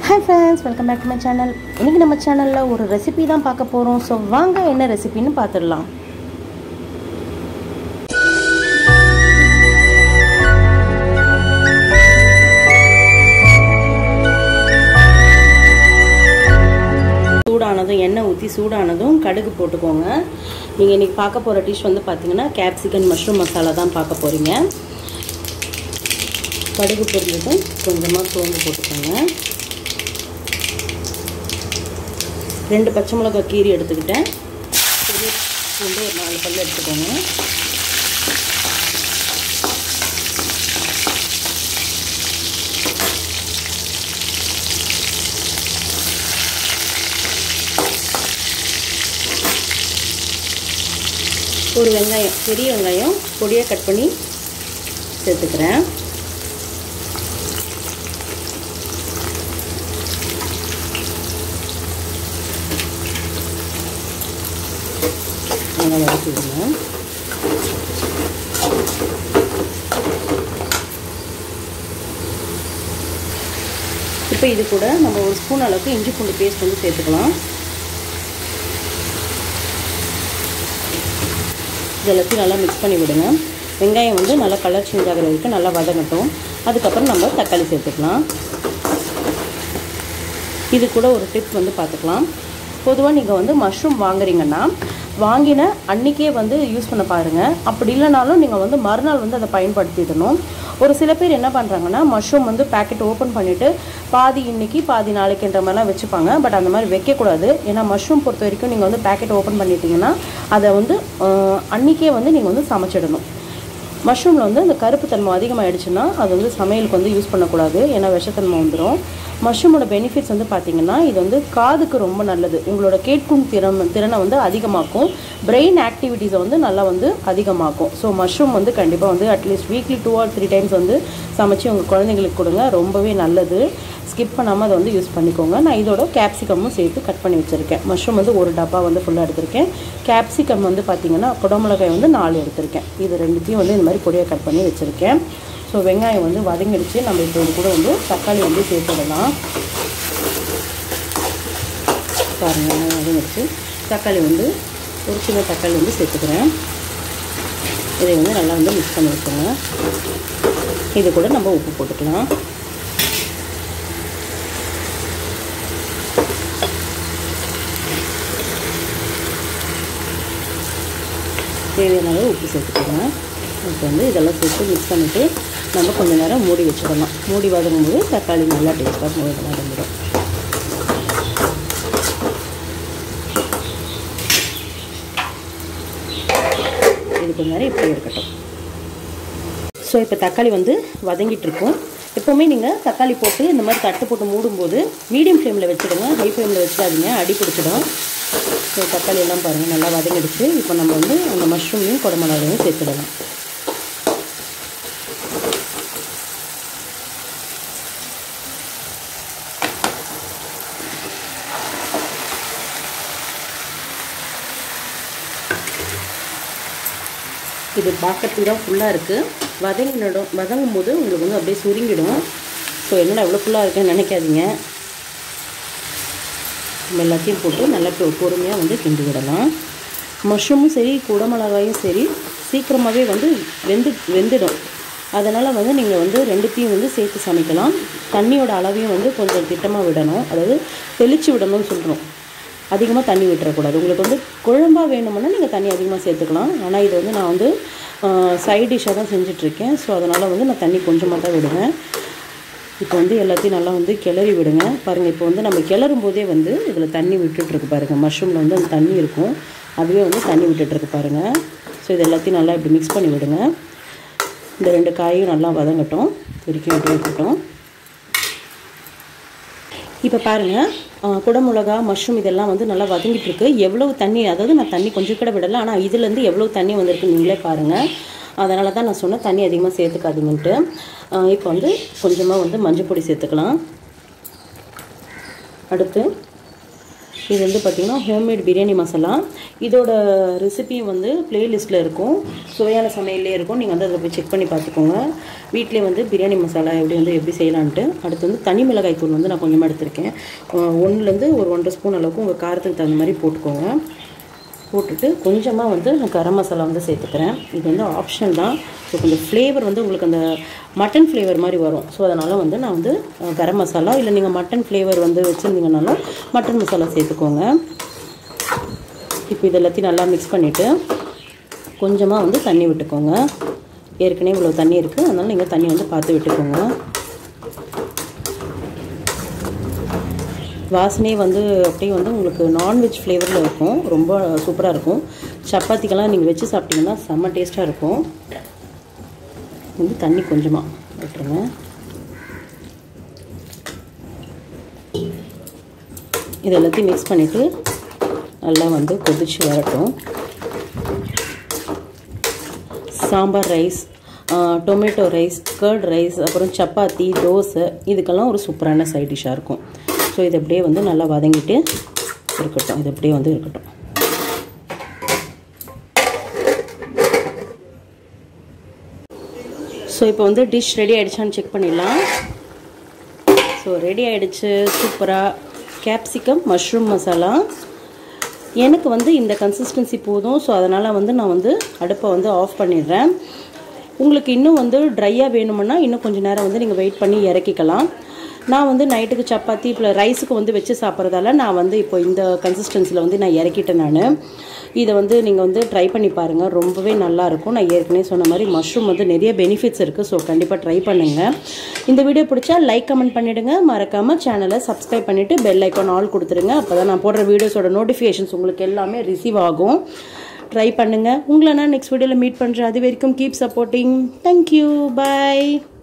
hi friends welcome back to my channel இன்றைக்கி நம்ம சேனலில் ஒரு ரெசிபி தான் பார்க்க போகிறோம் ஸோ வாங்க என்ன ரெசிபின்னு பார்த்துடலாம் சூடானதும் எண்ணெய் ஊற்றி சூடானதும் கடுகு போட்டுக்கோங்க நீங்கள் இன்றைக்கி பார்க்க போகிற டிஷ் வந்து பார்த்தீங்கன்னா கேப்சிகன் மஷ்ரூம் மசாலா தான் பார்க்க போகிறீங்க கடுகு பொரிஞ்சதும் கொஞ்சமாக சோம்பு போட்டுக்கோங்க ரெண்டு பச்சை மிளகாய் கீரி எடுத்துக்கிட்டேன் பெரிய பூண்டு ஒரு நாலு பல் எடுத்துக்கோங்க ஒரு வெங்காயம் பெரிய வெங்காயம் பொடியாக கட் பண்ணி சேர்த்துக்கிறேன் நல்லா வதக்கிடுங்க இப்போ இது கூட நம்ம ஒரு ஸ்பூன் அளவுக்கு இஞ்சி பூண்டு பேஸ்ட் வந்து சேர்த்துக்கலாம் இது எல்லாத்தையும் நல்லா மிக்ஸ் பண்ணி விடுங்க வெங்காயம் வந்து நல்லா கலர் சேஞ்ச் ஆகிற வரைக்கும் நல்லா வதங்கட்டும் அதுக்கப்புறம் நம்ம தக்காளி சேர்த்துக்கலாம் இது கூட ஒரு டிப் வந்து பார்த்துக்கலாம் பொதுவாக நீங்கள் வந்து மஷ்ரூம் வாங்குறீங்கன்னா வாங்கின அன்றைக்கே வந்து யூஸ் பண்ண பாருங்கள் அப்படி இல்லைனாலும் நீங்கள் வந்து மறுநாள் வந்து அதை பயன்படுத்திடணும் ஒரு சில பேர் என்ன பண்ணுறாங்கன்னா மஷ்ரூம் வந்து பேக்கெட் ஓப்பன் பண்ணிவிட்டு பாதி இன்னைக்கு பாதி நாளைக்குன்ற மாதிரிலாம் வச்சுப்பாங்க பட் அந்த மாதிரி வைக்கக்கூடாது ஏன்னா மஷ்ரூம் பொறுத்த வரைக்கும் நீங்கள் வந்து பேக்கெட் ஓப்பன் பண்ணிட்டீங்கன்னா அதை வந்து அன்றைக்கே வந்து நீங்கள் வந்து சமைச்சிடணும் மஷ்ரூமில் வந்து அந்த கருப்பு தன்மை அதிகமாகிடுச்சுன்னா அது வந்து சமையலுக்கு வந்து யூஸ் பண்ணக்கூடாது ஏன்னா விஷத்தன்மை வந்துடும் மஷ்ரூமோட பெனிஃபிட்ஸ் வந்து பார்த்திங்கன்னா இது வந்து காதுக்கு ரொம்ப நல்லது உங்களோட கேட்கும் திறன் திறனை வந்து அதிகமாக்கும் பிரெயின் ஆக்டிவிட்டீஸை வந்து நல்லா வந்து அதிகமாக்கும் ஸோ மஷ்ரூம் வந்து கண்டிப்பாக வந்து at least weekly two or three times வந்து சமைச்சு உங்கள் குழந்தைங்களுக்கு கொடுங்க ரொம்பவே நல்லது ஸ்கிப் பண்ணாமல் அதை வந்து யூஸ் பண்ணிக்கோங்க நான் இதோட கேப்சிகமும் சேர்த்து கட் பண்ணி வச்சுருக்கேன் மஷ்ரூம் வந்து ஒரு டப்பா வந்து ஃபுல்லாக எடுத்திருக்கேன் கேப்சிகம் வந்து பார்த்திங்கன்னா குடமிளகாய் வந்து நாலு எடுத்திருக்கேன் இது ரெண்டுத்தையும் வந்து இந்த மாதிரி பொடியாக கட் பண்ணி வச்சுருக்கேன் ஸோ வெங்காயம் வந்து வதங்கிடுச்சு நம்ம இப்போ இது கூட வந்து தக்காளி வந்து சேர்த்துடலாம் பாருங்கள் வெங்காயம் வதங்கிடுச்சு தக்காளி வந்து ஒரு சின்ன தக்காளி வந்து சேர்த்துக்கிறேன் இதை வந்து நல்லா வந்து மிக்ஸ் பண்ணி வச்சுருங்க இது கூட நம்ம உப்பு போட்டுக்கலாம் தேவையான அளவு உப்பு சேர்த்துக்கோங்க இப்போ வந்து இதெல்லாம் சேர்த்து மிக்ஸ் பண்ணிவிட்டு நம்ம கொஞ்சம் நேரம் மூடி வச்சிடலாம் மூடி வதங்கும்போது தக்காளி நல்லா டேஸ்ட்டாக வதங்கிடும் இது கொஞ்ச நேரம் இப்படி இருக்கட்டும் ஸோ இப்போ தக்காளி வந்து வதங்கிட்டு இருக்கும் எப்போவுமே நீங்கள் தக்காளி போட்டு இந்த மாதிரி தட்டு போட்டு மூடும்போது மீடியம் ஃப்ளேமில் வச்சுடுங்க ஹை ஃப்ளேமில் வச்சிடாதீங்க அடி பிடிச்சிடும் ஸோ தக்காளி எல்லாம் பாருங்கள் நல்லா வதங்கிடுச்சு இப்போ நம்ம வந்து அந்த மஷ்ரூமையும் குடமிளகாயும் சேர்த்துடலாம் இது பார்க்கறதுக்கு தான் ஃபுல்லாக இருக்குது வதங்கிடும் வதங்கும் போது உங்களுக்கு வந்து அப்படியே சுருங்கிடும் ஸோ என்னடா இவ்வளோ ஃபுல்லாக இருக்குன்னு நினைக்காதீங்க நம்ம எல்லாத்தையும் போட்டு நல்லா பொறுமையாக வந்து கிண்டி விடலாம் மஷ்ரூமும் சரி குடமிளகாயும் சரி சீக்கிரமாகவே வந்து வெந்து வெந்துடும் அதனால் வந்து நீங்கள் வந்து ரெண்டுத்தையும் வந்து சேர்த்து சமைக்கலாம் தண்ணியோட அளவையும் வந்து கொஞ்சம் திட்டமாக விடணும் அதாவது தெளித்து விடணும்னு சொல்கிறோம் அதிகமாக தண்ணி விட்டுறக்கூடாது உங்களுக்கு வந்து குழம்பாக வேணுமுன்னா நீங்கள் தண்ணி அதிகமாக சேர்த்துக்கலாம் ஆனால் இது வந்து நான் வந்து சைட் டிஷ்ஷாக தான் செஞ்சிட்ருக்கேன் ஸோ அதனால் வந்து நான் தண்ணி கொஞ்சமாக தான் விடுவேன் இப்போ வந்து எல்லாத்தையும் நல்லா வந்து கிளறி விடுங்க பாருங்கள் இப்போ வந்து நம்ம கிளறும் போதே வந்து இதில் தண்ணி விட்டுட்ருக்கு பாருங்கள் மஷ்ரூமில் வந்து அந்த தண்ணி இருக்கும் அதுவே வந்து தண்ணி விட்டுட்ருக்கு பாருங்கள் ஸோ இது எல்லாத்தையும் நல்லா இப்படி மிக்ஸ் பண்ணி விடுங்க இந்த ரெண்டு காயும் நல்லா வதங்கட்டும் வரைக்கும் இப்படி இருக்கட்டும் இப்போ பாருங்கள் குடமிளகா மஷ்ரூம் இதெல்லாம் வந்து நல்லா வதங்கிட்டு இருக்கு எவ்வளவு தண்ணி அதாவது நான் தண்ணி கொஞ்சம் கூட விடலை ஆனால் இதுலேருந்து எவ்வளோ தண்ணி வந்திருக்கு நீங்களே பாருங்கள் அதனால தான் நான் சொன்னேன் தண்ணி அதிகமாக சேர்த்துக்காதீங்கன்ட்டு இப்போ வந்து கொஞ்சமாக வந்து மஞ்சள் பொடி சேர்த்துக்கலாம் அடுத்து இது வந்து பார்த்திங்கன்னா ஹோம்மேட் பிரியாணி மசாலா இதோட ரெசிபியும் வந்து பிளேலிஸ்ட்டில் இருக்கும் சுவையான சமையல்லே இருக்கும் நீங்கள் வந்து அதை போய் செக் பண்ணி பார்த்துக்கோங்க வீட்டிலே வந்து பிரியாணி மசாலா எப்படி வந்து எப்படி செய்யலான்ட்டு அடுத்து வந்து தனி மிளகாய் தூள் வந்து நான் கொஞ்சமாக எடுத்திருக்கேன் ஒன்றுலேருந்து ஒரு ஒன்றரை ஸ்பூன் அளவுக்கு உங்கள் காரத்துக்கு தகுந்த மாதிரி போட்டுக்கோங்க போட்டுட்டு கொஞ்சமாக வந்து நான் கரம் மசாலா வந்து சேர்த்துக்கிறேன் இது வந்து ஆப்ஷனல் தான் ஸோ கொஞ்சம் ஃப்ளேவர் வந்து உங்களுக்கு அந்த மட்டன் ஃப்ளேவர் மாதிரி வரும் ஸோ அதனால் வந்து நான் வந்து அஹ், கரம் மசாலா இல்லை நீங்கள் மட்டன் ஃப்ளேவர் வந்து வச்சுருந்தீங்கனாலும் மட்டன் மசாலா சேர்த்துக்கோங்க இப்போ இது எல்லாத்தையும் நல்லா மிக்ஸ் பண்ணிவிட்டு கொஞ்சமாக வந்து தண்ணி விட்டுக்கோங்க ஏற்கனவே இவ்வளோ தண்ணி இருக்குது அதனால் நீங்கள் தண்ணி வந்து பார்த்து விட்டுக்கோங்க வாசனையே வந்து அப்படியே வந்து உங்களுக்கு நான்வெஜ் ஃப்ளேவரில் இருக்கும் ரொம்ப சூப்பராக இருக்கும் சப்பாத்திக்கெல்லாம் நீங்கள் வச்சு சாப்பிட்டீங்கன்னா செம்ம டேஸ்ட்டாக இருக்கும் வந்து தண்ணி கொஞ்சமாக விட்டுருங்க இது எல்லாத்தையும் மிக்ஸ் பண்ணிவிட்டு நல்லா வந்து கொதிச்சு வரட்டும் sambar rice tomato rice curd rice அப்புறம் சப்பாத்தி தோசை இதுக்கெல்லாம் ஒரு சூப்பரான சைட் டிஷ்ஷாக இருக்கும் ஸோ இது அப்படியே வந்து நல்லா வதங்கிட்டு இருக்கட்டும் இது அப்படியே வந்து இருக்கட்டும் ஸோ இப்போ வந்து டிஷ் ரெடி ஆகிடுச்சான்னு செக் பண்ணிடலாம் ஸோ ரெடி ஆகிடுச்சு சூப்பராக கேப்சிகம் மஷ்ரூம் மசாலா எனக்கு வந்து இந்த கன்சிஸ்டன்சி போதும் ஸோ அதனால் வந்து நான் வந்து அடுப்பை வந்து ஆஃப் பண்ணிடுறேன் உங்களுக்கு இன்னும் வந்து ட்ரையாக வேணுமுன்னா இன்னும் கொஞ்சம் நேரம் வந்து நீங்கள் வெயிட் பண்ணி இறக்கிக்கலாம் நான் வந்து நைட்டுக்கு சப்பாத்தி இப்போ ரைஸுக்கு வந்து வச்சு சாப்பிட்றதால நான் வந்து இப்போ இந்த கன்சிஸ்டன்சியில் வந்து நான் இறக்கிட்டேன் நான் இதை வந்து நீங்கள் வந்து ட்ரை பண்ணி பாருங்கள் ரொம்பவே நல்லாயிருக்கும் நான் ஏற்கனவே சொன்ன மாதிரி மஷ்ரூம் வந்து நிறைய பெனிஃபிட்ஸ் இருக்குது ஸோ கண்டிப்பாக ட்ரை பண்ணுங்கள் இந்த வீடியோ பிடிச்சா லைக் கமெண்ட் பண்ணிவிடுங்க மறக்காமல் சேனலை சப்ஸ்கிரைப் பண்ணிவிட்டு பெல் ஐக்கான் ஆல் கொடுத்துருங்க அப்போ தான் நான் போடுற வீடியோஸோட நோட்டிஃபிகேஷன்ஸ் உங்களுக்கு எல்லாமே ரிசீவ் ஆகும் ட்ரை பண்ணுங்கள் உங்களை நான் நெக்ஸ்ட் வீடியோவில் மீட் பண்ணுறேன் அது வரைக்கும் கீப் சப்போர்ட்டிங் தேங்க்யூ பாய்